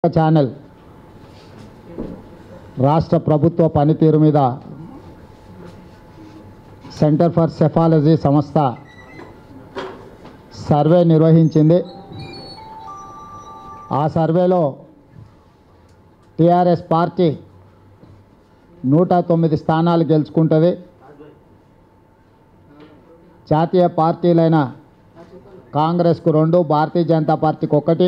channel రాష్ట్ర ప్రభుత్వ పనితీరు మీద సెంటర్ ఫర్ సెఫాలజీ సంస్థ సర్వే నిర్వహించింది ఆ సర్వేలో టిఆర్ఎస్ పార్టీ నూట తొమ్మిది స్థానాలు గెలుచుకుంటుంది జాతీయ పార్టీలైన కాంగ్రెస్కు రెండు భారతీయ జనతా పార్టీకి ఒకటి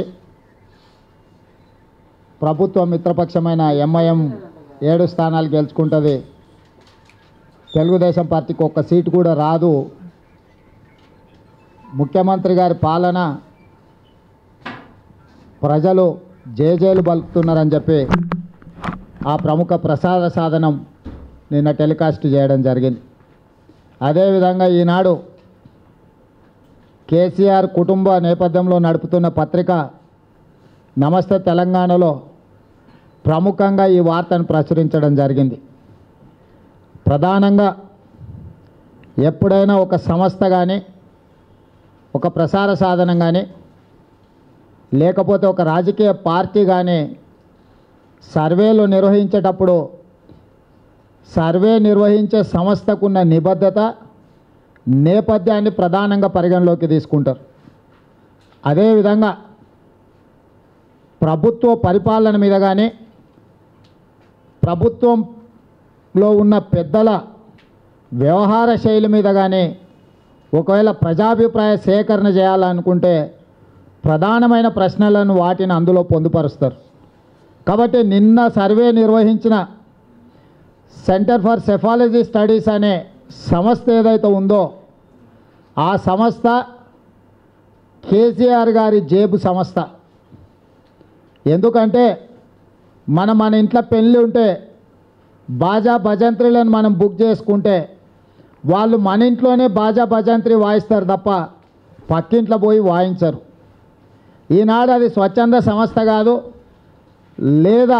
ప్రభుత్వ మిత్రపక్షమైన ఎంఐఎం ఏడు స్థానాలు గెలుచుకుంటుంది తెలుగుదేశం పార్టీకి ఒక్క సీటు కూడా రాదు ముఖ్యమంత్రి గారి పాలన ప్రజలు జేజేలు బలుపుతున్నారని చెప్పి ఆ ప్రముఖ ప్రసార సాధనం నిన్న టెలికాస్ట్ చేయడం జరిగింది అదేవిధంగా ఈనాడు కేసీఆర్ కుటుంబ నేపథ్యంలో నడుపుతున్న పత్రిక నమస్తే తెలంగాణలో ప్రముఖంగా ఈ వార్తను ప్రచురించడం జరిగింది ప్రధానంగా ఎప్పుడైనా ఒక సంస్థ కానీ ఒక ప్రసార సాధనం కానీ లేకపోతే ఒక రాజకీయ పార్టీ కానీ సర్వేలు నిర్వహించేటప్పుడు సర్వే నిర్వహించే సంస్థకున్న నిబద్ధత నేపథ్యాన్ని ప్రధానంగా పరిగణలోకి తీసుకుంటారు అదేవిధంగా ప్రభుత్వ పరిపాలన మీద కానీ ప్రభుత్వంలో ఉన్న పెద్దల వ్యవహార శైలి మీద కానీ ఒకవేళ ప్రజాభిప్రాయ సేకరణ చేయాలనుకుంటే ప్రధానమైన ప్రశ్నలను వాటిని అందులో పొందుపరుస్తారు కాబట్టి నిన్న సర్వే నిర్వహించిన సెంటర్ ఫర్ సెఫాలజీ స్టడీస్ అనే సంస్థ ఏదైతే ఉందో ఆ సంస్థ కేసీఆర్ గారి జేబు సంస్థ ఎందుకంటే మనం మన ఇంట్లో పెళ్ళి ఉంటే బాజా భజంత్రులను మనం బుక్ చేసుకుంటే వాళ్ళు మన ఇంట్లోనే బాజా భజంత్రి వాయిస్తారు తప్ప పక్కింట్లో పోయి వాయించరు ఈనాడు అది స్వచ్ఛంద సంస్థ కాదు లేదా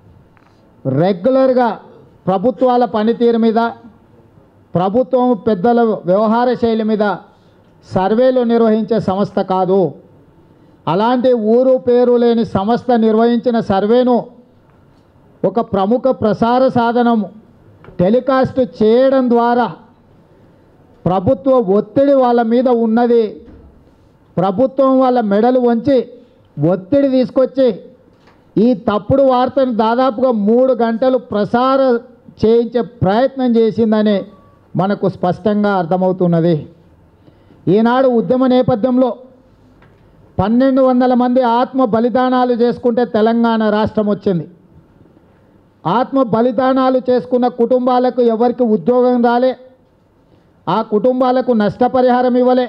రెగ్యులర్గా ప్రభుత్వాల పనితీరు మీద ప్రభుత్వం పెద్దల వ్యవహార శైలి మీద సర్వేలు నిర్వహించే సంస్థ కాదు అలాంటి ఊరు పేరు లేని సంస్థ నిర్వహించిన సర్వేను ఒక ప్రముఖ ప్రసార సాధనం టెలికాస్ట్ చేయడం ద్వారా ప్రభుత్వ ఒత్తిడి వాళ్ళ మీద ఉన్నది ప్రభుత్వం వాళ్ళ మెడలు వంచి ఒత్తిడి తీసుకొచ్చి ఈ తప్పుడు వార్తను దాదాపుగా మూడు గంటలు ప్రసార చేయించే ప్రయత్నం చేసిందని మనకు స్పష్టంగా అర్థమవుతున్నది ఈనాడు ఉద్యమ నేపథ్యంలో పన్నెండు వందల మంది ఆత్మ బలిదానాలు చేసుకుంటే తెలంగాణ రాష్ట్రం వచ్చింది ఆత్మ బలిదానాలు చేసుకున్న కుటుంబాలకు ఎవరికి ఉద్యోగం రాలే ఆ కుటుంబాలకు నష్టపరిహారం ఇవ్వలే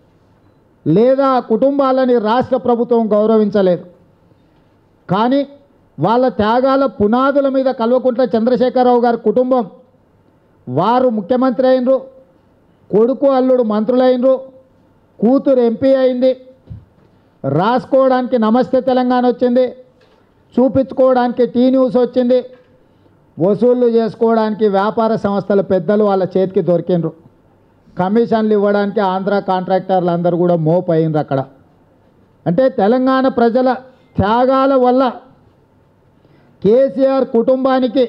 లేదా ఆ కుటుంబాలని రాష్ట్ర ప్రభుత్వం గౌరవించలేదు కానీ వాళ్ళ త్యాగాల పునాదుల మీద కల్వకుంట్ల చంద్రశేఖరరావు గారి కుటుంబం వారు ముఖ్యమంత్రి అయినరు కొడుకు అల్లుడు మంత్రులైనరు కూతురు ఎంపీ అయింది రాసుకోవడానికి నమస్తే తెలంగాణ వచ్చింది చూపించుకోవడానికి టీ న్యూస్ వచ్చింది వసూళ్ళు చేసుకోవడానికి వ్యాపార సంస్థల పెద్దలు వాళ్ళ చేతికి దొరికిండ్రు కమిషన్లు ఇవ్వడానికి ఆంధ్ర కాంట్రాక్టర్లు అందరూ కూడా మోపైనరు అక్కడ అంటే తెలంగాణ ప్రజల త్యాగాల వల్ల కేసీఆర్ కుటుంబానికి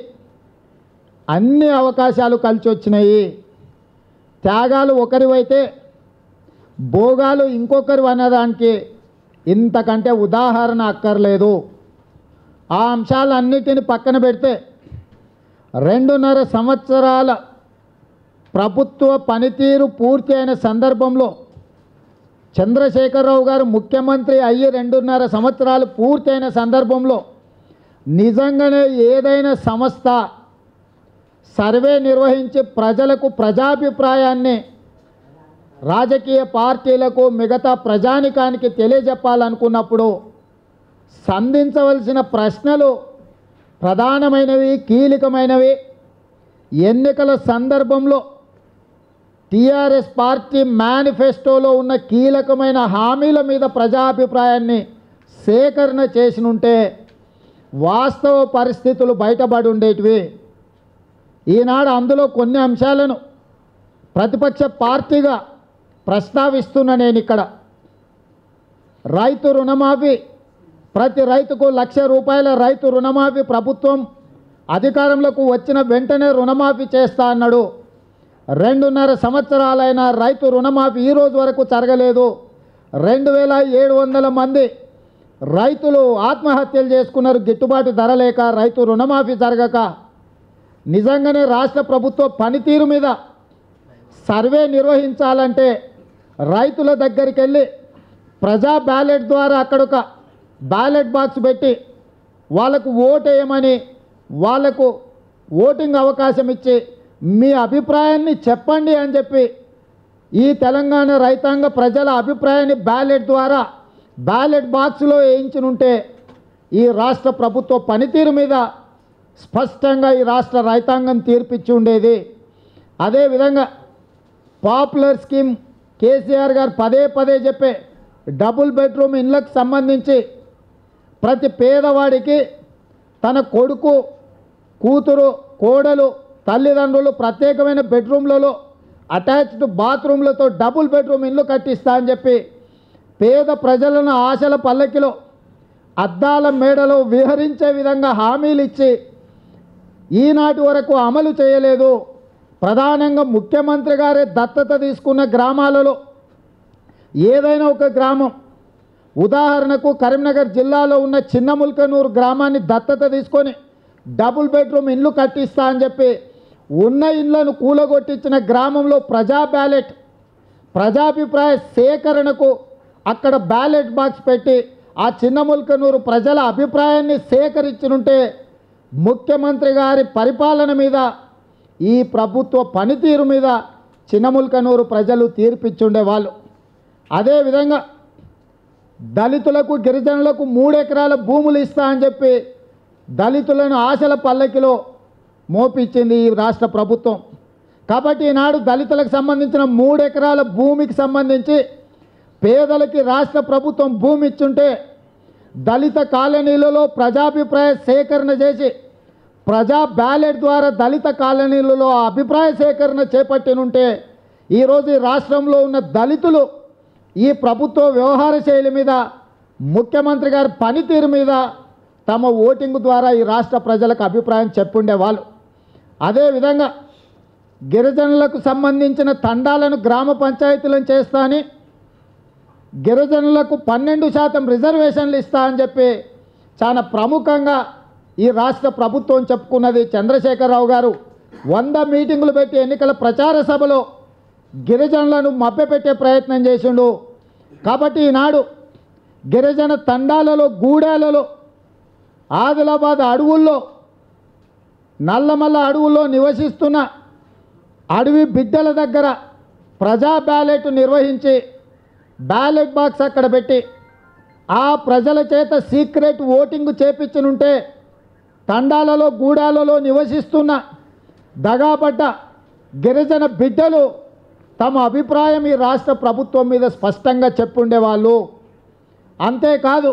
అన్ని అవకాశాలు కలిసి వచ్చినాయి త్యాగాలు ఒకరివైతే భోగాలు ఇంకొకరు అన్నదానికి ఇంతకంటే ఉదాహరణ అక్కర్లేదు ఆ అంశాలన్నిటిని పక్కన పెడితే రెండున్నర సంవత్సరాల ప్రభుత్వ పనితీరు పూర్తి అయిన సందర్భంలో చంద్రశేఖరరావు గారు ముఖ్యమంత్రి అయ్యి రెండున్నర సంవత్సరాలు పూర్తయిన సందర్భంలో నిజంగానే ఏదైనా సంస్థ సర్వే నిర్వహించి ప్రజలకు ప్రజాభిప్రాయాన్ని రాజకీయ పార్టీలకు మిగతా ప్రజానికానికి తెలియజెప్పాలనుకున్నప్పుడు సంధించవలసిన ప్రశ్నలు ప్రధానమైనవి కీలకమైనవి ఎన్నికల సందర్భంలో టీఆర్ఎస్ పార్టీ మేనిఫెస్టోలో ఉన్న కీలకమైన హామీల మీద ప్రజాభిప్రాయాన్ని సేకరణ చేసినుంటే వాస్తవ పరిస్థితులు బయటపడి ఉండేటివి ఈనాడు అందులో కొన్ని అంశాలను ప్రతిపక్ష పార్టీగా ప్రస్తావిస్తున్నా నేను ఇక్కడ రైతు రుణమాఫీ ప్రతి రైతుకు లక్ష రూపాయల రైతు రుణమాఫీ ప్రభుత్వం అధికారంలోకి వచ్చిన వెంటనే రుణమాఫీ చేస్తా అన్నాడు రెండున్నర సంవత్సరాలైన రైతు రుణమాఫీ ఈ రోజు వరకు జరగలేదు రెండు వేల ఏడు వందల మంది రైతులు ఆత్మహత్యలు చేసుకున్నారు గిట్టుబాటు ధర లేక రైతు రుణమాఫీ జరగక నిజంగానే రాష్ట్ర ప్రభుత్వ పనితీరు మీద సర్వే నిర్వహించాలంటే రైతుల దగ్గరికి వెళ్ళి ప్రజా బ్యాలెట్ ద్వారా అక్కడ ఒక బ్యాలెట్ బాక్స్ పెట్టి వాళ్ళకు ఓటు వేయమని వాళ్ళకు ఓటింగ్ అవకాశం ఇచ్చి మీ అభిప్రాయాన్ని చెప్పండి అని చెప్పి ఈ తెలంగాణ రైతాంగ ప్రజల అభిప్రాయాన్ని బ్యాలెట్ ద్వారా బ్యాలెట్ బాక్స్లో వేయించునుంటే ఈ రాష్ట్ర ప్రభుత్వ పనితీరు మీద స్పష్టంగా ఈ రాష్ట్ర రైతాంగం తీర్పిచ్చి ఉండేది అదేవిధంగా పాపులర్ స్కీమ్ కేసీఆర్ గారు పదే పదే చెప్పే డబుల్ బెడ్రూమ్ ఇళ్ళకు సంబంధించి ప్రతి పేదవాడికి తన కొడుకు కూతురు కోడలు తల్లిదండ్రులు ప్రత్యేకమైన బెడ్రూమ్లలో అటాచ్డ్ బాత్రూమ్లతో డబుల్ బెడ్రూమ్ ఇల్లు కట్టిస్తా అని చెప్పి పేద ప్రజలను ఆశల పల్లకిలో అద్దాల మేడలో విహరించే విధంగా హామీలు ఇచ్చి ఈనాటి వరకు అమలు చేయలేదు ప్రధానంగా ముఖ్యమంత్రి గారే దత్తత తీసుకున్న గ్రామాలలో ఏదైనా ఒక గ్రామం ఉదాహరణకు కరీంనగర్ జిల్లాలో ఉన్న చిన్నముల్కనూరు గ్రామాన్ని దత్తత తీసుకొని డబుల్ బెడ్రూమ్ ఇండ్లు కట్టిస్తా అని చెప్పి ఉన్న ఇండ్లను కూలగొట్టించిన గ్రామంలో ప్రజా బ్యాలెట్ ప్రజాభిప్రాయ సేకరణకు అక్కడ బ్యాలెట్ బాక్స్ పెట్టి ఆ చిన్నముల్కనూరు ప్రజల అభిప్రాయాన్ని సేకరించనుంటే ముఖ్యమంత్రి గారి పరిపాలన మీద ఈ ప్రభుత్వ పనితీరు మీద చిన్నముల్కనూరు ప్రజలు తీర్పిచ్చుండేవాళ్ళు అదేవిధంగా దళితులకు గిరిజనులకు మూడు ఎకరాల భూములు ఇస్తా అని చెప్పి దళితులను ఆశల పల్లకిలో మోపించింది ఈ రాష్ట్ర ప్రభుత్వం కాబట్టి ఈనాడు దళితులకు సంబంధించిన మూడు ఎకరాల భూమికి సంబంధించి పేదలకి రాష్ట్ర ప్రభుత్వం భూమి ఇచ్చుంటే దళిత కాలనీలలో ప్రజాభిప్రాయ సేకరణ చేసి ప్రజా బ్యాలెట్ ద్వారా దళిత కాలనీలలో ఆ అభిప్రాయ సేకరణ చేపట్టినుంటే ఈరోజు ఈ రాష్ట్రంలో ఉన్న దళితులు ఈ ప్రభుత్వ వ్యవహార శైలి మీద ముఖ్యమంత్రి గారి పనితీరు మీద తమ ఓటింగ్ ద్వారా ఈ రాష్ట్ర ప్రజలకు అభిప్రాయం చెప్పుండే వాళ్ళు అదేవిధంగా గిరిజనులకు సంబంధించిన తండాలను గ్రామ పంచాయతీలను చేస్తా అని గిరిజనులకు పన్నెండు శాతం రిజర్వేషన్లు ఇస్తా అని చెప్పి చాలా ప్రముఖంగా ఈ రాష్ట్ర ప్రభుత్వం చెప్పుకున్నది చంద్రశేఖరరావు గారు వంద మీటింగులు పెట్టి ఎన్నికల ప్రచార సభలో గిరిజనులను మభ్యపెట్టే ప్రయత్నం చేసిండు కాబట్టి ఈనాడు గిరిజన తండాలలో గూడాలలో ఆదిలాబాద్ అడవుల్లో నల్లమల్ల అడవుల్లో నివసిస్తున్న అడవి బిడ్డల దగ్గర ప్రజా బ్యాలెట్ నిర్వహించి బ్యాలెట్ బాక్స్ అక్కడ పెట్టి ఆ ప్రజల చేత సీక్రెట్ ఓటింగ్ చేపించనుంటే తండాలలో గూడాలలో నివసిస్తున్న దగాపడ్డ గిరిజన బిడ్డలు తమ అభిప్రాయం ఈ రాష్ట్ర ప్రభుత్వం మీద స్పష్టంగా చెప్పుండేవాళ్ళు అంతేకాదు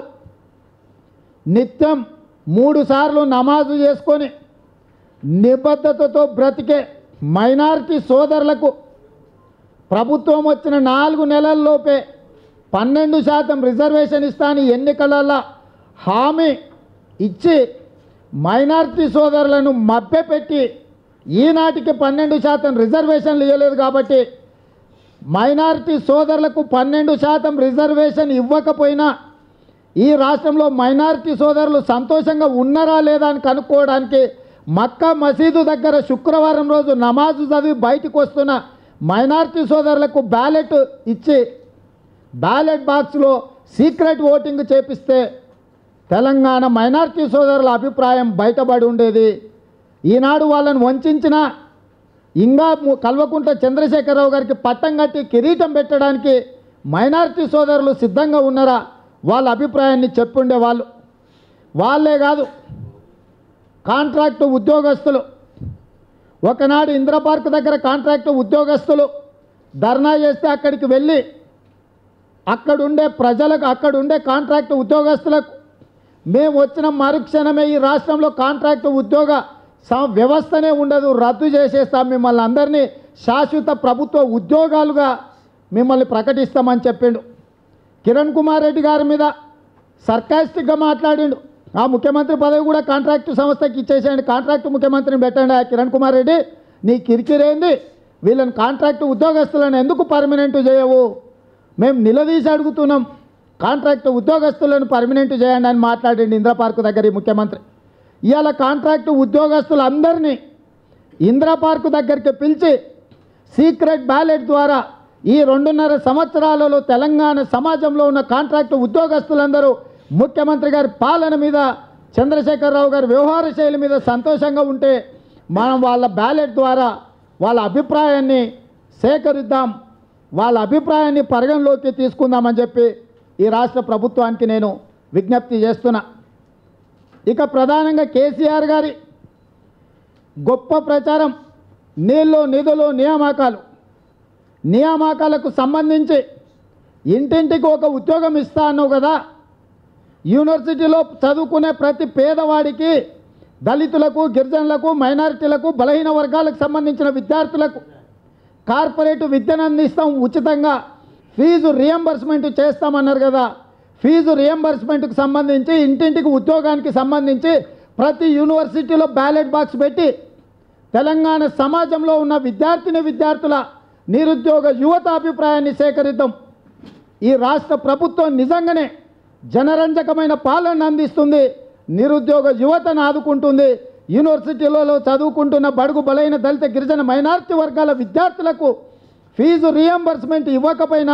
నిత్యం మూడు సార్లు నమాజు చేసుకొని నిబద్ధతతో బ్రతికే మైనారిటీ సోదరులకు ప్రభుత్వం వచ్చిన నాలుగు నెలల్లోపే పన్నెండు శాతం రిజర్వేషన్ ఇస్తాని ఎన్నికలలో హామీ ఇచ్చి మైనారిటీ సోదరులను మభ్యపెట్టి ఈనాటికి పన్నెండు శాతం రిజర్వేషన్లు ఇవ్వలేదు కాబట్టి మైనారిటీ సోదరులకు పన్నెండు శాతం రిజర్వేషన్ ఇవ్వకపోయినా ఈ రాష్ట్రంలో మైనారిటీ సోదరులు సంతోషంగా ఉన్నారా లేదా అని కనుక్కోవడానికి మక్కా మసీదు దగ్గర శుక్రవారం రోజు నమాజు చదివి బయటకు వస్తున్న మైనారిటీ సోదరులకు బ్యాలెట్ ఇచ్చి బ్యాలెట్ బాక్స్లో సీక్రెట్ ఓటింగ్ చేపిస్తే తెలంగాణ మైనారిటీ సోదరుల అభిప్రాయం బయటపడి ఉండేది ఈనాడు వాళ్ళని వంచిన ఇంకా ము- కల్వకుంట్ల చంద్రశేఖరరావు గారికి పట్టం కట్టి కిరీటం పెట్టడానికి మైనారిటీ సోదరులు సిద్ధంగా ఉన్నారా వాళ్ళ అభిప్రాయాన్ని చెప్పుండే వాళ్ళు వాళ్ళే కాదు కాంట్రాక్టు ఉద్యోగస్తులు ఒకనాడు ఇంద్ర పార్క్ దగ్గర కాంట్రాక్టు ఉద్యోగస్తులు ధర్నా చేస్తే అక్కడికి వెళ్ళి అక్కడుండే ప్రజలకు అక్కడుండే కాంట్రాక్టు ఉద్యోగస్తులకు మేము వచ్చిన మరుక్షణమే ఈ రాష్ట్రంలో కాంట్రాక్టు ఉద్యోగ స- వ్యవస్థనే ఉండదు రద్దు చేసేస్తాం మిమ్మల్ని అందరినీ శాశ్వత ప్రభుత్వ ఉద్యోగాలుగా మిమ్మల్ని ప్రకటిస్తామని చెప్పిండు కిరణ్ కుమార్ రెడ్డి గారి మీద సర్కాస్టిక్గా మాట్లాడిండు ఆ ముఖ్యమంత్రి పదవి కూడా కాంట్రాక్టు సంస్థకి ఇచ్చేసేయండి కాంట్రాక్టు ముఖ్యమంత్రిని పెట్టండి ఆ కిరణ్ కుమార్ రెడ్డి నీ కిరికిరేంది వీళ్ళని కాంట్రాక్టు ఉద్యోగస్తులను ఎందుకు పర్మనెంట్ చేయవు మేము నిలదీసి అడుగుతున్నాం కాంట్రాక్టు ఉద్యోగస్తులను పర్మనెంట్ చేయండి అని మాట్లాడిండు ఇంద్ర పార్క్ దగ్గర ఈ ముఖ్యమంత్రి ఇవాళ కాంట్రాక్టు ఉద్యోగస్తులందరినీ ఇంద్ర పార్క్ దగ్గరికి పిలిచి సీక్రెట్ బ్యాలెట్ ద్వారా ఈ రెండున్నర సంవత్సరాలలో తెలంగాణ సమాజంలో ఉన్న కాంట్రాక్టు ఉద్యోగస్తులందరూ ముఖ్యమంత్రి గారి పాలన మీద చంద్రశేఖరరావు గారి వ్యవహార శైలి మీద సంతోషంగా ఉంటే మనం వాళ్ళ బ్యాలెట్ ద్వారా వాళ్ళ అభిప్రాయాన్ని సేకరిద్దాం వాళ్ళ అభిప్రాయాన్ని పరిగణలోకి తీసుకుందామని చెప్పి ఈ రాష్ట్ర ప్రభుత్వానికి నేను విజ్ఞప్తి చేస్తున్నా ఇక ప్రధానంగా కేసీఆర్ గారి గొప్ప ప్రచారం నీళ్ళు నిధులు నియామకాలు నియామకాలకు సంబంధించి ఇంటింటికి ఒక ఉద్యోగం ఇస్తా అన్నావు కదా యూనివర్సిటీలో చదువుకునే ప్రతి పేదవాడికి దళితులకు గిరిజనులకు మైనారిటీలకు బలహీన వర్గాలకు సంబంధించిన విద్యార్థులకు కార్పొరేట్ విద్యను అందిస్తాం ఉచితంగా ఫీజు రియంబర్స్మెంట్ చేస్తామన్నారు కదా ఫీజు రియంబర్స్మెంట్కి సంబంధించి ఇంటింటికి ఉద్యోగానికి సంబంధించి ప్రతి యూనివర్సిటీలో బ్యాలెట్ బాక్స్ పెట్టి తెలంగాణ సమాజంలో ఉన్న విద్యార్థిని విద్యార్థుల నిరుద్యోగ యువత అభిప్రాయాన్ని సేకరిద్దాం ఈ రాష్ట్ర ప్రభుత్వం నిజంగానే జనరంజకమైన పాలన అందిస్తుంది నిరుద్యోగ యువతను ఆదుకుంటుంది యూనివర్సిటీలలో చదువుకుంటున్న బడుగు బలైన దళిత గిరిజన మైనారిటీ వర్గాల విద్యార్థులకు ఫీజు రియంబర్స్మెంట్ ఇవ్వకపోయినా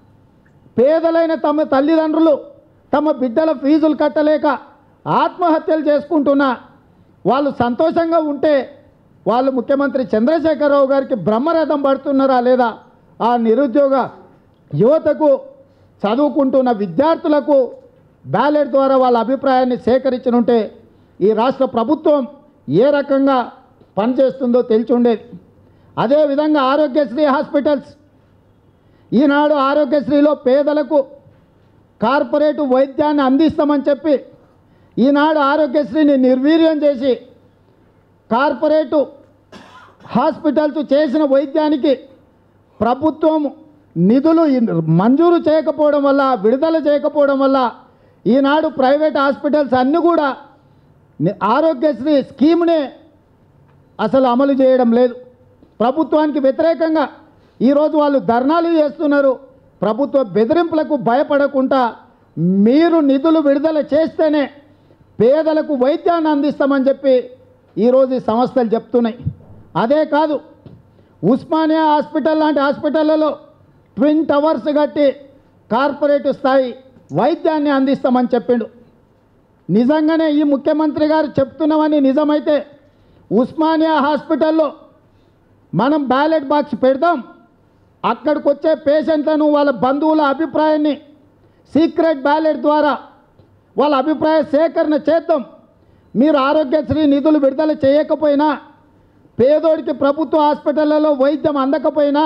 పేదలైన తమ తల్లిదండ్రులు తమ బిడ్డల ఫీజులు కట్టలేక ఆత్మహత్యలు చేసుకుంటున్నా వాళ్ళు సంతోషంగా ఉంటే వాళ్ళు ముఖ్యమంత్రి చంద్రశేఖరరావు గారికి బ్రహ్మరథం పడుతున్నారా లేదా ఆ నిరుద్యోగ యువతకు చదువుకుంటున్న విద్యార్థులకు బ్యాలెట్ ద్వారా వాళ్ళ అభిప్రాయాన్ని సేకరించనుంటే ఈ రాష్ట్ర ప్రభుత్వం ఏ రకంగా పనిచేస్తుందో తెలిసి ఉండేది అదేవిధంగా ఆరోగ్యశ్రీ హాస్పిటల్స్ ఈనాడు ఆరోగ్యశ్రీలో పేదలకు కార్పొరేట్ వైద్యాన్ని అందిస్తామని చెప్పి ఈనాడు ఆరోగ్యశ్రీని నిర్వీర్యం చేసి కార్పొరేటు హాస్పిటల్స్ చేసిన వైద్యానికి ప్రభుత్వం నిధులు ఇన్- మంజూరు చేయకపోవడం వల్ల విడుదల చేయకపోవడం వల్ల ఈనాడు ప్రైవేట్ హాస్పిటల్స్ అన్నీ కూడా ని- ఆరోగ్యశ్రీ స్కీమ్నే అసలు అమలు చేయడం లేదు ప్రభుత్వానికి వ్యతిరేకంగా ఈరోజు వాళ్ళు ధర్నాలు చేస్తున్నారు ప్రభుత్వ బెదిరింపులకు భయపడకుండా మీరు నిధులు విడుదల చేస్తేనే పేదలకు వైద్యాన్ని అందిస్తామని చెప్పి ఈరోజు ఈ సంస్థలు చెప్తున్నాయి అదే కాదు ఉస్మానియా హాస్పిటల్ లాంటి హాస్పిటళ్లలో ట్విన్ టవర్స్ కట్టి కార్పొరేట్ స్థాయి వైద్యాన్ని అందిస్తామని చెప్పిండు నిజంగానే ఈ ముఖ్యమంత్రి గారు చెప్తున్నామని నిజమైతే ఉస్మానియా హాస్పిటల్లో మనం బ్యాలెట్ బాక్స్ పెడదాం అక్కడికి వచ్చే పేషెంట్లను వాళ్ళ బంధువుల అభిప్రాయాన్ని సీక్రెట్ బ్యాలెట్ ద్వారా వాళ్ళ అభిప్రాయ సేకరణ చేద్దాం మీరు ఆరోగ్యశ్రీ నిధులు విడుదల చేయకపోయినా పేదోడికి ప్రభుత్వ హాస్పిటళ్లలో వైద్యం అందకపోయినా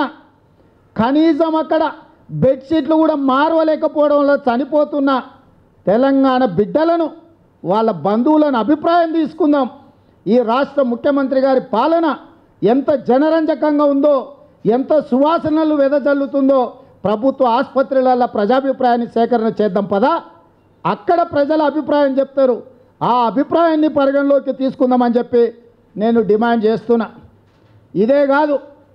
కనీసం అక్కడ బెడ్షీట్లు కూడా మార్వలేకపోవడం వల్ల చనిపోతున్న తెలంగాణ బిడ్డలను వాళ్ళ బంధువులను అభిప్రాయం తీసుకుందాం ఈ రాష్ట్ర ముఖ్యమంత్రి గారి పాలన ఎంత జనరంజకంగా ఉందో ఎంత సువాసనలు వెదజల్లుతుందో ప్రభుత్వ ఆసుపత్రులలో ప్రజాభిప్రాయాన్ని సేకరణ చేద్దాం పదా అక్కడ ప్రజల అభిప్రాయం చెప్తారు ఆ అభిప్రాయాన్ని పరిగణలోకి తీసుకుందామని చెప్పి నేను డిమాండ్ చేస్తున్నా ఇదే కాదు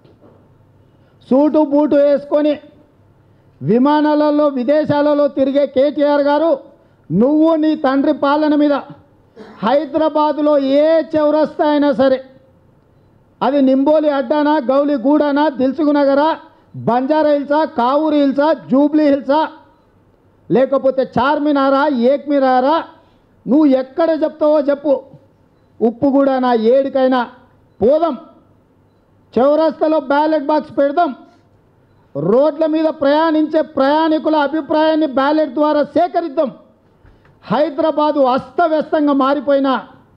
సూటు బూటు వేసుకొని విమానాలలో విదేశాలలో తిరిగే కేటీఆర్ గారు నువ్వు నీ తండ్రి పాలన మీద హైదరాబాదులో ఏ చౌరస్తా అయినా సరే అది నింబోలి అడ్డానా గౌలి గూడానా దిల్సుగు నగరా బంజారా హిల్సా కావూరు హిల్సా జూబ్లీ హిల్సా లేకపోతే చార్మినారా ఏక్మినారా నువ్వు ఎక్కడ చెప్తావో చెప్పు ఉప్పు కూడా నా ఏడికైనా పోదాం చౌరస్తాలో బ్యాలెట్ బాక్స్ పెడదాం రోడ్ల మీద ప్రయాణించే ప్రయాణికుల అభిప్రాయాన్ని బ్యాలెట్ ద్వారా సేకరిద్దాం హైదరాబాదు అస్తవ్యస్తంగా మారిపోయినా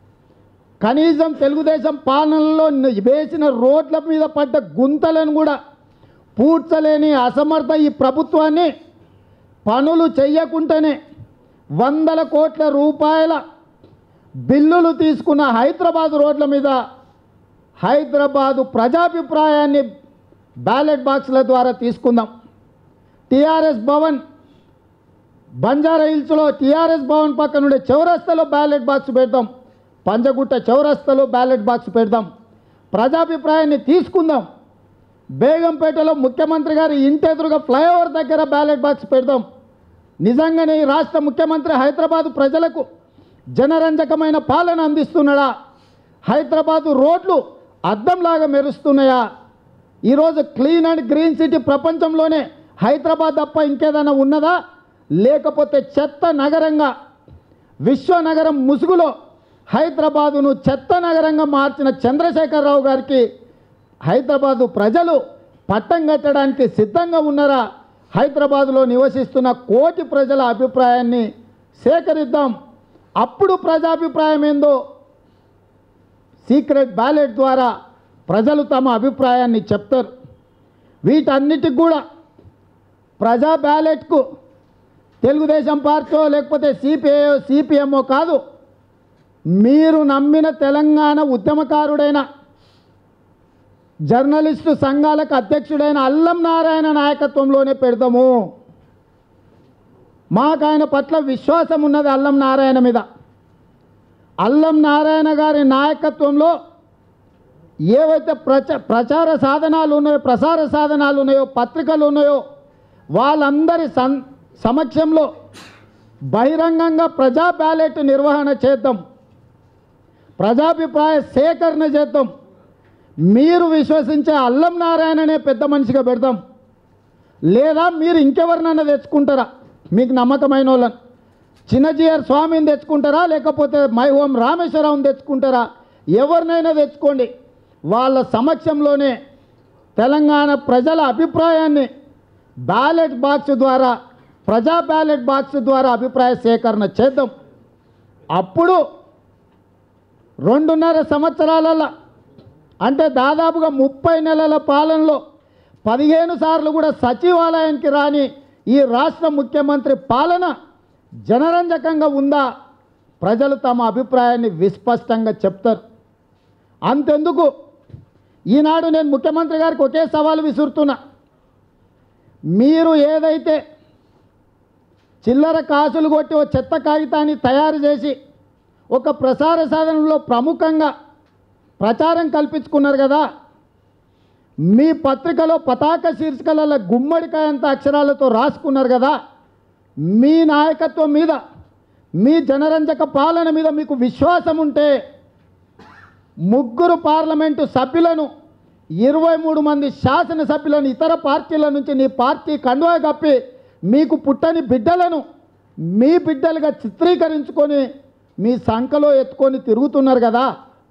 కనీసం తెలుగుదేశం పాలనలో న- వేసిన రోడ్ల మీద పడ్డ గుంతలను కూడా పూడ్చలేని అసమర్థ ఈ ప్రభుత్వాన్ని పనులు చెయ్యకుండానే వందల కోట్ల రూపాయల బిల్లులు తీసుకున్న హైదరాబాద్ రోడ్ల మీద హైదరాబాదు ప్రజాభిప్రాయాన్ని బ్యాలెట్ బాక్స్ల ద్వారా తీసుకుందాం టీఆర్ఎస్ భవన్ బంజారా హిల్స్లో టీఆర్ఎస్ భవన్ పక్కన ఉండే చౌరస్తాలో బ్యాలెట్ బాక్స్ పెడదాం పంజగుట్ట చౌరస్తాలో బ్యాలెట్ బాక్స్ పెడదాం ప్రజాభిప్రాయాన్ని తీసుకుందాం బేగంపేటలో ముఖ్యమంత్రి గారి ఇంటి ఎదురుగా ఫ్లైఓవర్ దగ్గర బ్యాలెట్ బాక్స్ పెడదాం నిజంగానే ఈ రాష్ట్ర ముఖ్యమంత్రి హైదరాబాద్ ప్రజలకు జనరంజకమైన పాలన అందిస్తున్నాడా హైదరాబాదు రోడ్లు అద్దంలాగా మెరుస్తున్నాయా ఈరోజు క్లీన్ అండ్ గ్రీన్ సిటీ ప్రపంచంలోనే హైదరాబాద్ తప్ప ఇంకేదైనా ఉన్నదా లేకపోతే చెత్త నగరంగా విశ్వనగరం ముసుగులో హైదరాబాదును చెత్త నగరంగా మార్చిన చంద్రశేఖరరావు గారికి హైదరాబాదు ప్రజలు పట్టం కట్టడానికి సిద్ధంగా ఉన్నారా హైదరాబాదులో నివసిస్తున్న కోటి ప్రజల అభిప్రాయాన్ని సేకరిద్దాం అప్పుడు ప్రజాభిప్రాయం ఏందో సీక్రెట్ బ్యాలెట్ ద్వారా ప్రజలు తమ అభిప్రాయాన్ని చెప్తారు వీటన్నిటికి కూడా ప్రజా బ్యాలెట్కు తెలుగుదేశం పార్టీ లేకపోతే సిపిఐ సిపిఎంఓ కాదు మీరు నమ్మిన తెలంగాణ ఉద్యమకారుడైన జర్నలిస్టు సంఘాలకు అధ్యక్షుడైన అల్లం నారాయణ నాయకత్వంలోనే పెడదాము మాకు ఆయన పట్ల విశ్వాసం ఉన్నది అల్లం నారాయణ మీద అల్లం నారాయణ గారి నాయకత్వంలో ఏవైతే ప్రచ ప్రచార సాధనాలు ఉన్నాయో ప్రసార సాధనాలు ఉన్నాయో పత్రికలు ఉన్నాయో వాళ్ళందరి సం సమక్షంలో బహిరంగంగా ప్రజా బ్యాలెట్ నిర్వహణ చేద్దాం ప్రజాభిప్రాయ సేకరణ చేద్దాం మీరు విశ్వసించే అల్లం నారాయణనే పెద్ద మనిషిగా పెడదాం లేదా మీరు ఇంకెవరినైనా తెచ్చుకుంటారా మీకు నమ్మకమైన వాళ్ళని చిన్నజీఆర్ స్వామిని తెచ్చుకుంటారా లేకపోతే మై హోం రామేశ్వరరావుని తెచ్చుకుంటారా ఎవరినైనా తెచ్చుకోండి వాళ్ళ సమక్షంలోనే తెలంగాణ ప్రజల అభిప్రాయాన్ని బ్యాలెట్ బాక్స్ ద్వారా ప్రజా బ్యాలెట్ బాక్స్ ద్వారా అభిప్రాయ సేకరణ చేద్దాం అప్పుడు రెండున్నర సంవత్సరాలలో అంటే దాదాపుగా ముప్పై నెలల పాలనలో పదిహేను సార్లు కూడా సచివాలయానికి రాని ఈ రాష్ట్ర ముఖ్యమంత్రి పాలన జనరంజకంగా ఉందా ప్రజలు తమ అభిప్రాయాన్ని విస్పష్టంగా చెప్తారు అంతెందుకు ఈనాడు నేను ముఖ్యమంత్రి గారికి ఒకే సవాలు విసురుతున్నా మీరు ఏదైతే చిల్లర కాసులు కొట్టి ఓ చెత్త కాగితాన్ని తయారు చేసి ఒక ప్రసార సాధనంలో ప్రముఖంగా ప్రచారం కల్పించుకున్నారు కదా మీ పత్రికలో పతాక శీర్షికలలో గుమ్మడికాయంత అక్షరాలతో రాసుకున్నారు కదా మీ నాయకత్వం మీద మీ జనరంజక పాలన మీద మీకు విశ్వాసం ఉంటే ముగ్గురు పార్లమెంటు సభ్యులను ఇరవై మూడు మంది శాసనసభ్యులను ఇతర పార్టీల నుంచి నీ పార్టీ కండువా కప్పి మీకు పుట్టని బిడ్డలను మీ బిడ్డలుగా చిత్రీకరించుకొని మీ సంఖలో ఎత్తుకొని తిరుగుతున్నారు కదా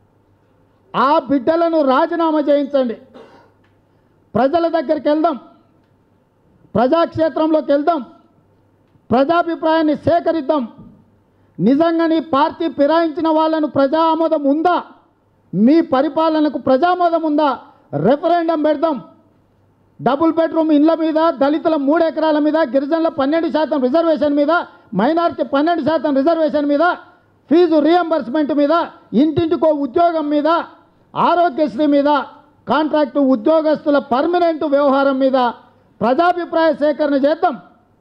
ఆ బిడ్డలను రాజీనామా చేయించండి ప్రజల దగ్గరికి వెళ్దాం ప్రజాక్షేత్రంలోకి వెళ్దాం ప్రజాభిప్రాయాన్ని సేకరిద్దాం నిజంగా నీ పార్టీ ఫిరాయించిన వాళ్ళను ప్రజా ఆమోదం ఉందా మీ పరిపాలనకు ప్రజామోదం ఉందా రెఫరెండం పెడదాం డబుల్ బెడ్రూమ్ ఇండ్ల మీద దళితుల మూడు ఎకరాల మీద గిరిజనుల పన్నెండు శాతం రిజర్వేషన్ మీద మైనారిటీ పన్నెండు శాతం రిజర్వేషన్ మీద ఫీజు రియంబర్స్మెంట్ మీద ఇంటింటికో ఉద్యోగం మీద ఆరోగ్యశ్రీ మీద కాంట్రాక్టు ఉద్యోగస్తుల పర్మనెంట్ వ్యవహారం మీద ప్రజాభిప్రాయ సేకరణ చేద్దాం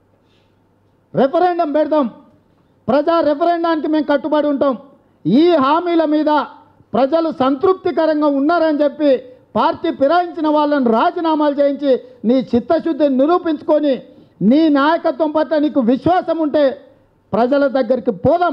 రెఫరెండం పెడదాం ప్రజా రెఫరెండానికి మేము కట్టుబడి ఉంటాం ఈ హామీల మీద ప్రజలు సంతృప్తికరంగా ఉన్నారని చెప్పి పార్టీ ఫిరాయించిన వాళ్ళని రాజీనామాలు చేయించి నీ చిత్తశుద్ధిని నిరూపించుకొని నీ నాయకత్వం పట్ల నీకు విశ్వాసం ఉంటే ప్రజల దగ్గరికి పోదాం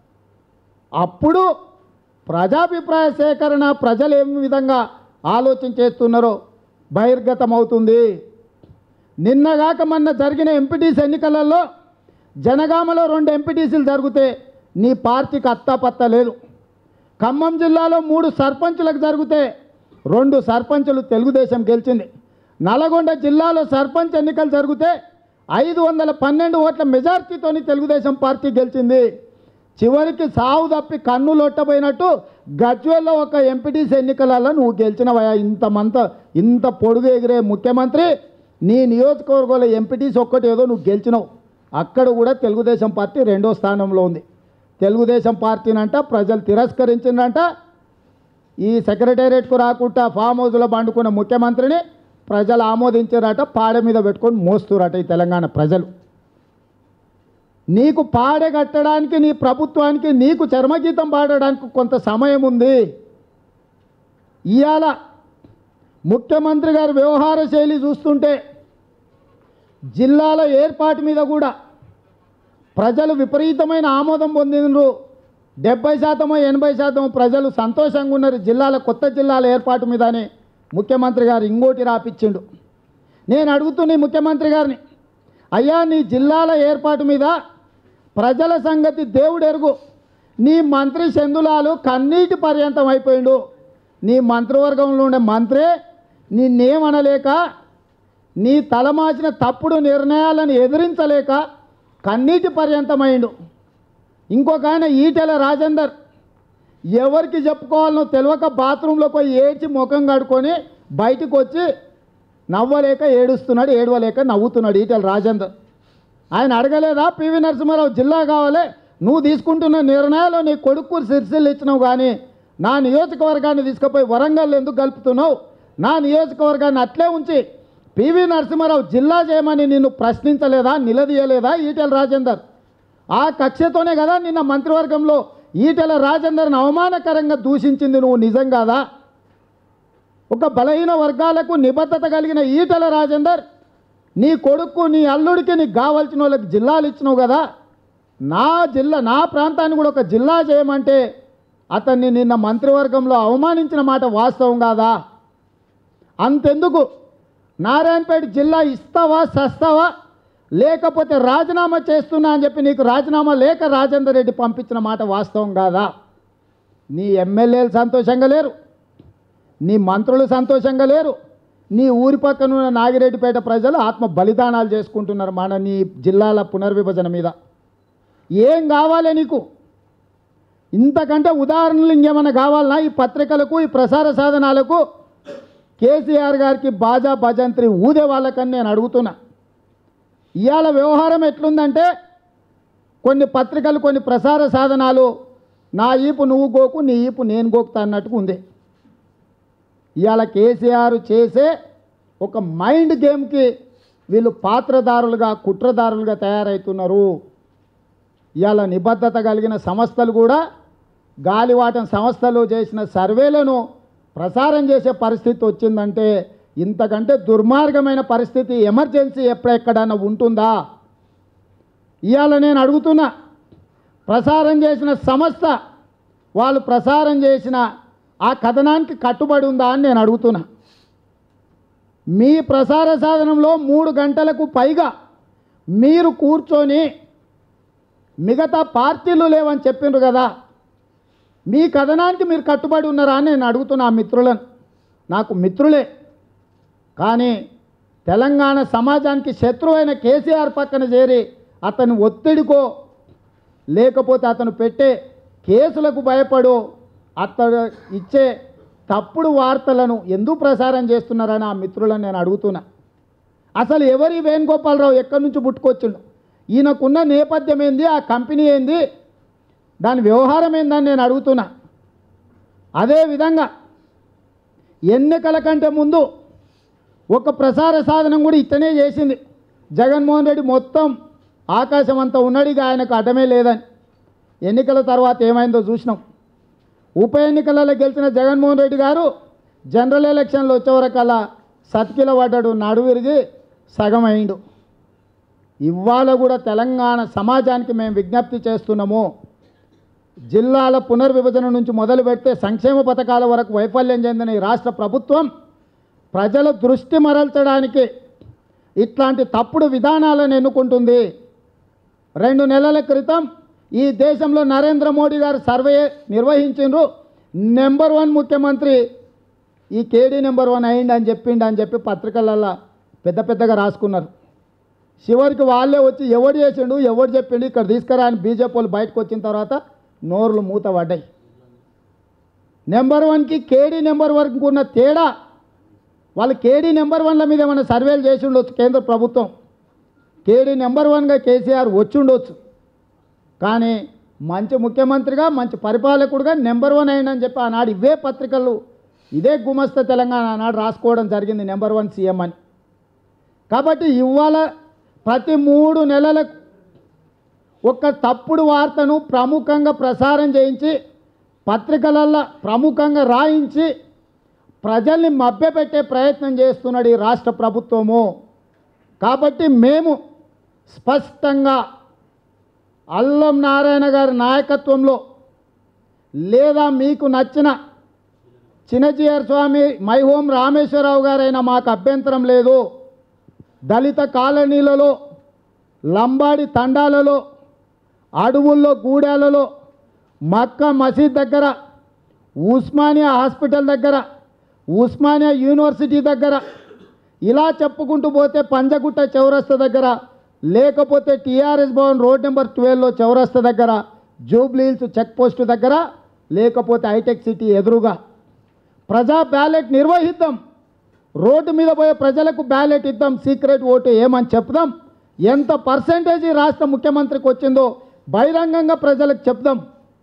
అప్పుడు ప్రజాభిప్రాయ సేకరణ ప్రజలు ఏ విధంగా ఆలోచన చేస్తున్నారో బహిర్గతం అవుతుంది నిన్నగాక మొన్న జరిగిన ఎంపీటీసీ ఎన్నికలలో జనగామలో రెండు ఎంపీటీసీలు జరిగితే నీ పార్టీకి అత్తాపత్తా లేదు ఖమ్మం జిల్లాలో మూడు సర్పంచులకు జరిగితే రెండు సర్పంచులు తెలుగుదేశం గెలిచింది నల్గొండ జిల్లాలో సర్పంచ్ ఎన్నికలు జరిగితే ఐదు వందల పన్నెండు ఓట్ల మెజార్టీతోని తెలుగుదేశం పార్టీ గెలిచింది చివరికి సావు తప్పి కన్ను లొట్టపోయినట్టు గజ్వేల్లో ఒక ఎంపీటీసీ ఎన్నికలలో నువ్వు గెలిచినవయా ఇంతమంత ఇంత పొడుగు ఎగిరే ముఖ్యమంత్రి నీ నియోజకవర్గంలో ఎంపీటీసీ ఒక్కటి ఏదో నువ్వు గెలిచినావు అక్కడ కూడా తెలుగుదేశం పార్టీ రెండో స్థానంలో ఉంది తెలుగుదేశం పార్టీనంట ప్రజలు తిరస్కరించిందంట ఈ సెక్రటేరియట్కు రాకుండా ఫామ్ హౌస్లో పండుకున్న ముఖ్యమంత్రిని ప్రజలు ఆమోదించారట పాడ మీద పెట్టుకొని మోస్తురట ఈ తెలంగాణ ప్రజలు నీకు పాడగట్టడానికి నీ ప్రభుత్వానికి నీకు చర్మగీతం పాడడానికి కొంత సమయం ఉంది ఇవాళ ముఖ్యమంత్రి గారి వ్యవహార శైలి చూస్తుంటే జిల్లాల ఏర్పాటు మీద కూడా ప్రజలు విపరీతమైన ఆమోదం పొందిండ్రు డెబ్బై శాతమో ఎనభై శాతం ప్రజలు సంతోషంగా ఉన్నారు జిల్లాల కొత్త జిల్లాల ఏర్పాటు మీద అని ముఖ్యమంత్రి గారు ఇంకోటి రాపిచ్చిండు నేను అడుగుతున్న ఈ ముఖ్యమంత్రి గారిని అయ్యా నీ జిల్లాల ఏర్పాటు మీద ప్రజల సంగతి దేవుడు ఎరుగు నీ మంత్రి చందులాలు కన్నీటి పర్యంతం అయిపోయిండు నీ మంత్రివర్గంలో ఉండే మంత్రే నిన్నేమనలేక నీ తలమాచిన తప్పుడు నిర్ణయాలను ఎదిరించలేక కన్నీటి పర్యంతమైండు ఇంకొక ఆయన ఈటెల రాజేందర్ ఎవరికి చెప్పుకోవాలనో తెలియక బాత్రూంలో పోయి ఏడ్చి ముఖం కడుకొని బయటికి వచ్చి నవ్వలేక ఏడుస్తున్నాడు ఏడవలేక నవ్వుతున్నాడు ఈటెల రాజేందర్ ఆయన అడగలేదా పివి నరసింహారావు జిల్లా కావాలి నువ్వు తీసుకుంటున్న నిర్ణయాలు నీ కొడుకు సిరిసిల్లు ఇచ్చినావు కానీ నా నియోజకవర్గాన్ని తీసుకుపోయి వరంగల్ ఎందుకు కలుపుతున్నావు నా నియోజకవర్గాన్ని అట్లే ఉంచి పివి నరసింహారావు జిల్లా చేయమని నిన్ను ప్రశ్నించలేదా నిలదీయలేదా ఈటెల రాజేందర్ ఆ కక్షతోనే కదా నిన్న మంత్రివర్గంలో ఈటెల రాజేందర్ని అవమానకరంగా దూషించింది నువ్వు నిజం కాదా ఒక బలహీన వర్గాలకు నిబద్ధత కలిగిన ఈటెల రాజేందర్ నీ కొడుకు నీ అల్లుడికి నీకు కావాల్సిన వాళ్ళకి జిల్లాలు ఇచ్చినావు కదా నా జిల్లా నా ప్రాంతాన్ని కూడా ఒక జిల్లా చేయమంటే అతన్ని నిన్న మంత్రివర్గంలో అవమానించిన మాట వాస్తవం కాదా అంతెందుకు నారాయణపేట జిల్లా ఇస్తావా సస్తావా లేకపోతే రాజీనామా చేస్తున్నా అని చెప్పి నీకు రాజీనామా లేక రాజేందర్ రెడ్డి పంపించిన మాట వాస్తవం కాదా నీ ఎమ్మెల్యేలు సంతోషంగా లేరు నీ మంత్రులు సంతోషంగా లేరు నీ ఊరి పక్కన ఉన్న నాగిరెడ్డిపేట ప్రజలు ఆత్మ బలిదానాలు చేసుకుంటున్నారు మన నీ జిల్లాల పునర్విభజన మీద ఏం కావాలి నీకు ఇంతకంటే ఉదాహరణలు ఇంకేమైనా కావాలన్నా ఈ పత్రికలకు ఈ ప్రసార సాధనాలకు కేసీఆర్ గారికి బాజా భజంత్రి ఊదే వాళ్ళకని నేను అడుగుతున్నా ఇవాళ వ్యవహారం ఎట్లుందంటే కొన్ని పత్రికలు కొన్ని ప్రసార సాధనాలు నా ఈపు నువ్వు గోకు నీ ఈపు నేను గోకుతా అన్నట్టుగా ఉంది ఇవాళ కేసీఆర్ చేసే ఒక మైండ్ గేమ్కి వీళ్ళు పాత్రదారులుగా కుట్రదారులుగా తయారవుతున్నారు ఇవాళ నిబద్ధత కలిగిన సంస్థలు కూడా గాలివాటం సంస్థలు చేసిన సర్వేలను ప్రసారం చేసే పరిస్థితి వచ్చిందంటే ఇంతకంటే దుర్మార్గమైన పరిస్థితి ఎమర్జెన్సీ ఎప్పుడెక్కడన్నా ఉంటుందా ఇవాళ నేను అడుగుతున్నా ప్రసారం చేసిన సంస్థ వాళ్ళు ప్రసారం చేసిన ఆ కథనానికి కట్టుబడి ఉందా అని నేను అడుగుతున్నా మీ ప్రసార సాధనంలో మూడు గంటలకు పైగా మీరు కూర్చొని మిగతా పార్టీలు లేవని చెప్పిండ్రు కదా మీ కథనానికి మీరు కట్టుబడి ఉన్నారా అని నేను అడుగుతున్నా ఆ మిత్రులను నాకు మిత్రులే కానీ తెలంగాణ సమాజానికి శత్రువైన కేసీఆర్ పక్కన చేరి అతని ఒత్తిడికో లేకపోతే అతను పెట్టే కేసులకు భయపడో అతడు ఇచ్చే తప్పుడు వార్తలను ఎందుకు ప్రసారం చేస్తున్నారని ఆ మిత్రులను నేను అడుగుతున్నా అసలు ఎవరి వేణుగోపాలరావు ఎక్కడి నుంచి పుట్టుకొచ్చిండు ఈయనకున్న నేపథ్యం ఏంది ఆ కంపెనీ ఏంది దాని వ్యవహారం ఏందని నేను అడుగుతున్నా అదేవిధంగా ఎన్నికల కంటే ముందు ఒక ప్రసార సాధనం కూడా ఇతనే చేసింది జగన్మోహన్ రెడ్డి మొత్తం ఆకాశం అంతా ఉన్నాడు ఇక ఆయనకు అడ్డమే లేదని ఎన్నికల తర్వాత ఏమైందో చూసినాం ఉప ఎన్నికలలో గెలిచిన జగన్మోహన్ రెడ్డి గారు జనరల్ ఎలక్షన్లో వచ్చేవరకల్లా సతికిల పడ్డాడు నడు విరిగి సగం అయిండు ఇవాళ కూడా తెలంగాణ సమాజానికి మేము విజ్ఞప్తి చేస్తున్నాము జిల్లాల పునర్విభజన నుంచి మొదలు పెడితే సంక్షేమ పథకాల వరకు వైఫల్యం చెందిన ఈ రాష్ట్ర ప్రభుత్వం ప్రజల దృష్టి మరల్చడానికి ఇట్లాంటి తప్పుడు విధానాలను ఎన్నుకుంటుంది రెండు నెలల క్రితం ఈ దేశంలో నరేంద్ర మోడీ గారు సర్వే నిర్వహించిండ్రు నెంబర్ వన్ ముఖ్యమంత్రి ఈ కేడీ నెంబర్ వన్ అయింది అని చెప్పిండు అని చెప్పి పత్రికలలో పెద్ద పెద్దగా రాసుకున్నారు చివరికి వాళ్ళే వచ్చి ఎవడు చేసిండు ఎవడు చెప్పిండు ఇక్కడ తీసుకురా అని బీజేపీ వాళ్ళు బయటకు వచ్చిన తర్వాత నోర్లు మూత పడ్డాయి నెంబర్ వన్కి కేడీ నెంబర్ వన్కి ఉన్న తేడా వాళ్ళు కేడీ నెంబర్ వన్ల మీద ఏమైనా సర్వేలు చేసి ఉండొచ్చు కేంద్ర ప్రభుత్వం కేడీ నెంబర్ వన్గా కేసీఆర్ వచ్చి ఉండొచ్చు కానీ మంచి ముఖ్యమంత్రిగా మంచి పరిపాలకుడుగా నెంబర్ వన్ అయిందని చెప్పి ఆనాడు ఇవే పత్రికలు ఇదే గుమస్త తెలంగాణ ఆనాడు రాసుకోవడం జరిగింది నెంబర్ వన్ సీఎం అని కాబట్టి ఇవాళ ప్రతి మూడు నెలలకు ఒక తప్పుడు వార్తను ప్రముఖంగా ప్రసారం చేయించి పత్రికలల్లో ప్రముఖంగా రాయించి ప్రజల్ని మభ్యపెట్టే ప్రయత్నం చేస్తున్నాడు ఈ రాష్ట్ర ప్రభుత్వము కాబట్టి మేము స్పష్టంగా అల్లం నారాయణ గారి నాయకత్వంలో లేదా మీకు నచ్చిన చిన్నజీఆర్ స్వామి మైహోం రామేశ్వరరావు గారైనా మాకు అభ్యంతరం లేదు దళిత కాలనీలలో లంబాడి తండాలలో అడవుల్లో గూడాలలో మక్కా మసీద్ దగ్గర ఉస్మానియా హాస్పిటల్ దగ్గర ఉస్మానియా యూనివర్సిటీ దగ్గర ఇలా చెప్పుకుంటూ పోతే పంజగుట్ట చౌరస్తా దగ్గర లేకపోతే టీఆర్ఎస్ భవన్ రోడ్ నెంబర్ ట్వెల్వ్లో చౌరస్తా దగ్గర జూబ్లీ హిల్స్ చెక్ పోస్ట్ దగ్గర లేకపోతే హైటెక్ సిటీ ఎదురుగా ప్రజా బ్యాలెట్ నిర్వహిద్దాం రోడ్డు మీద పోయే ప్రజలకు బ్యాలెట్ ఇద్దాం సీక్రెట్ ఓటు ఏమని చెప్దాం ఎంత పర్సెంటేజ్ ఈ రాష్ట్ర ముఖ్యమంత్రికి వచ్చిందో బహిరంగంగా ప్రజలకు చెప్దాం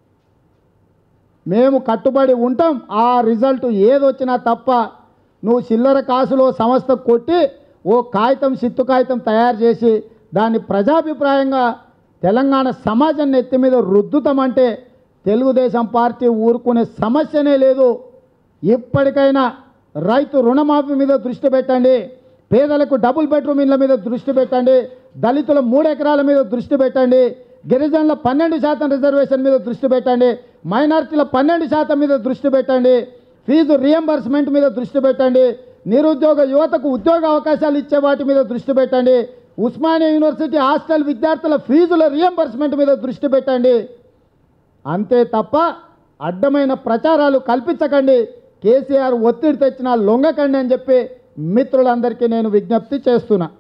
మేము కట్టుబడి ఉంటాం ఆ రిజల్ట్ ఏదొచ్చినా తప్ప నువ్వు చిల్లర కాసులో సంస్థ కొట్టి ఓ కాగితం సిత్తు కాగితం తయారు చేసి దాన్ని ప్రజాభిప్రాయంగా తెలంగాణ సమాజం నెత్తి మీద రుద్దుతామంటే తెలుగుదేశం పార్టీ ఊరుకునే సమస్యనే లేదు ఇప్పటికైనా రైతు రుణమాఫీ మీద దృష్టి పెట్టండి పేదలకు డబుల్ బెడ్రూమ్ ఇళ్ళ మీద దృష్టి పెట్టండి దళితుల మూడు ఎకరాల మీద దృష్టి పెట్టండి గిరిజనుల పన్నెండు శాతం రిజర్వేషన్ మీద దృష్టి పెట్టండి మైనారిటీల పన్నెండు శాతం మీద దృష్టి పెట్టండి ఫీజు రియంబర్స్మెంట్ మీద దృష్టి పెట్టండి నిరుద్యోగ యువతకు ఉద్యోగ అవకాశాలు ఇచ్చే వాటి మీద దృష్టి పెట్టండి ఉస్మానియా యూనివర్సిటీ హాస్టల్ విద్యార్థుల ఫీజుల రియంబర్స్మెంట్ మీద దృష్టి పెట్టండి అంతే తప్ప అడ్డమైన ప్రచారాలు కల్పించకండి కేసీఆర్ ఒత్తిడి తెచ్చినా లొంగకండి అని చెప్పి మిత్రులందరికీ నేను విజ్ఞప్తి చేస్తున్నా